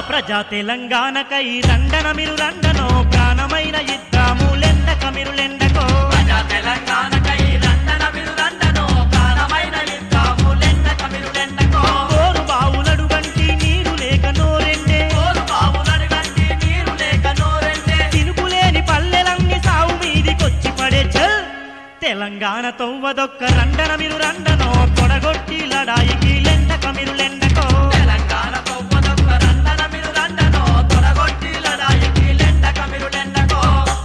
ప్రజా తెలంగాణకై రండన మీరు రండనో ప్రాణమైన ఇద్దాము లెండక మీరు లెండకో ప్రజా తెలంగాణకై రండన మీరు రండనో ప్రాణమైన యుద్ధము లెండక మీరు లెండకో కోరు బావులడు గంటి నీరు లేక నోరెండే కోరు బావులను గంటి నీరు లేక నోరెండే తినుకులేని పల్లెలన్నీ సావు మీదికొచ్చి పడే చల్ తెలంగాణ తొవ్వదొక్క రండన మీరు రండనో తొడగొట్టి లడాయికి లెండక మీరు లెండకో తెలంగాణ తొవ్వదొక్క రండన మీరు రండనో తొడగొట్టి లడాయికి లెండక మీరు లెండకో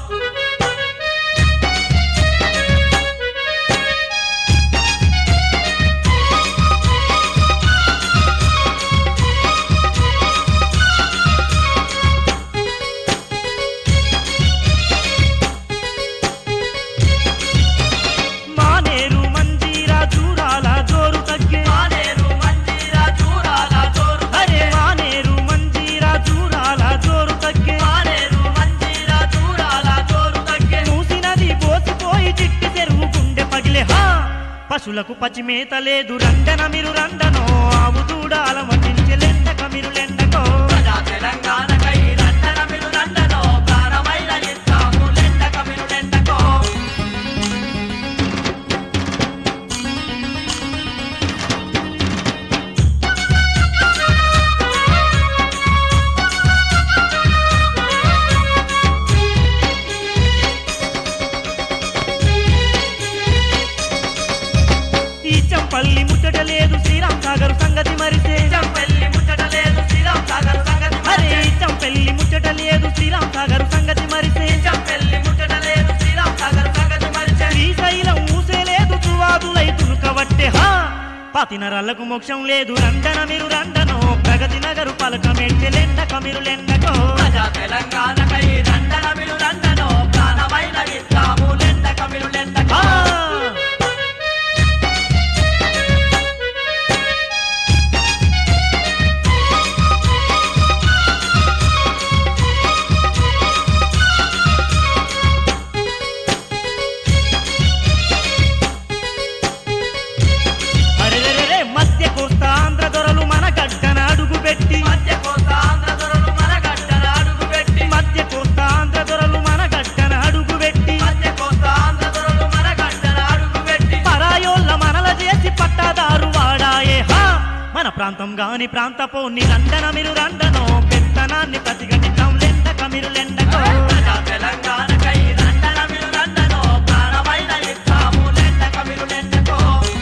మానేరు మంజీరా చూరాల జోరు తగ్గే మానేరు మంజీరా చూరాల జోరు అరే మానేరు మంజీరా చూరాల జోరు తగ్గే మానేరు మంజీరా చూరాల జోరు తగ్గే మూసినది పోసిపోయి చిట్టి చెరువు గుండె పగిలే హా పశులకు పచ్చిమేత లేదు రండన మీరు రండనో ఆవు దూడాల మటించి లెండక మీరు లెండకో ప్రజా తెలంగాణకై రండన మీరు రండనో ప్రాణమైన యుద్ధము లెండక మీరు లెండకో ఈ చంపల్లి ముచ్చట లేదు శ్రీరామ్ సాగర్ సంగతి మరిసే పెళ్లి ముచ్చట లేదు శ్రీరామ్ సాగర్ సంగతి అరే మరిచే. ఈ చంపెల్లి ముచ్చట లేదు శ్రీరామ్ సాగర్ సంగతి మరిసే పెళ్లి ముచ్చట లేదు శ్రీరామ్ సాగర్ సంగతి మరిచే. శ్రీశైలం ఊసే లేదు తువాదులైతును కవట్టే హా పాతి నరాలకు మోక్షం లేదు రండన మీరు రండనో ప్రగతి నగరు పలకమేడ్చె లెండక మీరు లెండకో ప్రజా తెలంగాణకై రండన మీరు రండనో ప్రాణమైన యుద్ధము లెండక మీరు లెండకో ఆ! అరెరెరెరె, మధ్య కోస్తా ఆంధ్ర దొరలు మన గడ్డన అడుగు పెట్టి మధ్య కోస్తా ఆంధ్ర దొరలు మన గడ్డన అడుగు పెట్టి మధ్య కోస్తా ఆంధ్ర దొరలు మన గడ్డన అడుగు పెట్టి మధ్య కోస్తా ఆంధ్ర దొరలు మన గడ్డన అడుగు పెట్టి పరాయోళ్ళ మనల చేసి పట్టాదారు వాడాయే హా మన ప్రాంతం గాని ప్రాంతపోని రండన మీరు రండనో పెత్తనాన్ని ప్రతిఘటిద్దాం లెండక మీరు లెండకో ప్రజా తెలంగాణకై రండన మీరు రండనో ప్రాణమైన యుద్ధము లెండక మీరు లెండకో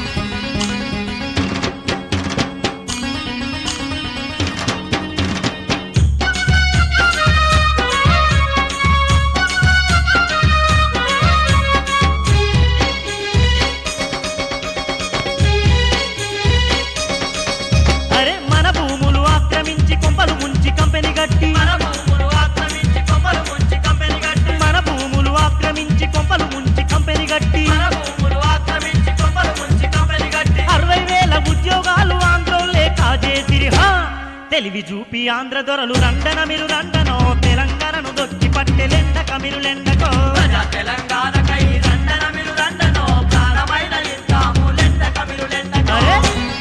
అరే మన భూములు ఆక్రమించి కొంపలు ముంచి కంపెనీ గట్టి మన భూములు ఆక్రమించి కొమ్మలు ముంచి కంపెనీ కట్టి మన భూములు ఆక్రమించి కొంపలు ముంచి కంపెనీ గట్టి మన భూములు ఆక్రమించి కొమ్మలు ముంచి కంపెనీ కట్టి అరవై వేల ఉద్యోగాలు ఆంధ్రోలే కాజేసిరి హా తెలివి చూపి ఆంధ్ర దొరలు రండన మీరు రండనో తెలంగాణను దొక్కి పట్టె లెండక మీరు లెండకో ప్రజా తెలంగాణకై రండన మీరు రండనో ప్రాణమైన యుద్ధము లెండక మీరు లెండకో అరే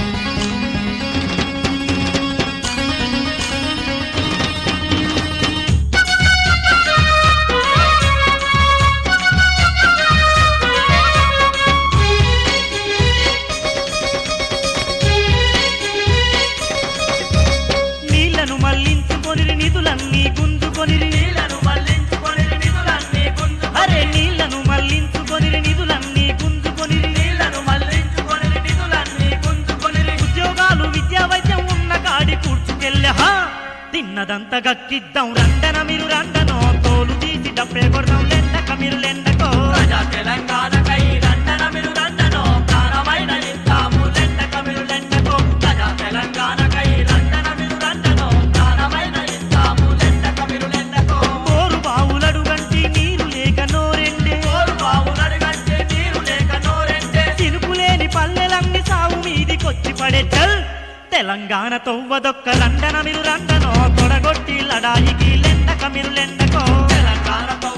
నీళ్లను మళ్లించుకొని నిధులన్నీ గుంజుకొని నీళ్లను మళ్లించుకొని నిధులన్నీ గుంజు అరే నీళ్లను మళ్లించుకొని నిధులన్నీ గుంజుకొని నీళ్లను మళ్లించుకొని నిధులన్నీ గుంజుకొని ఉద్యోగాలు విద్యా వైద్యం ఉన్న కాడి కూర్చుకెళ్ళా హా తిన్నదంతా గక్కిద్దాం రండన మీరు రండనో తోలు తీసి డబ్బే కొడదాం లెండక మీరు లెండకో ప్రజా తెలంగాణకై రండన మీరు రండనో ప్రాణమైన యుద్ధము లెండక మీరు లెండకో ప్రజా తెలంగాణకై రండన మీరు రండనో ప్రాణమైన యుద్ధము లెండక మీరు లెండకో కోరు బావులడు గంటి నీరు లేక నోరెండే కోరు బావులను గంటే నీరు లేక నోరెండే తినుకులేని పల్లెలన్నీ సావు మీదికొచ్చి పడే చల్ తెలంగాణ తొవ్వదొక్క రండన మీరు రండనో తొడగొట్టి లడాయికి లెండక మీరు లెండకో తెలంగాణ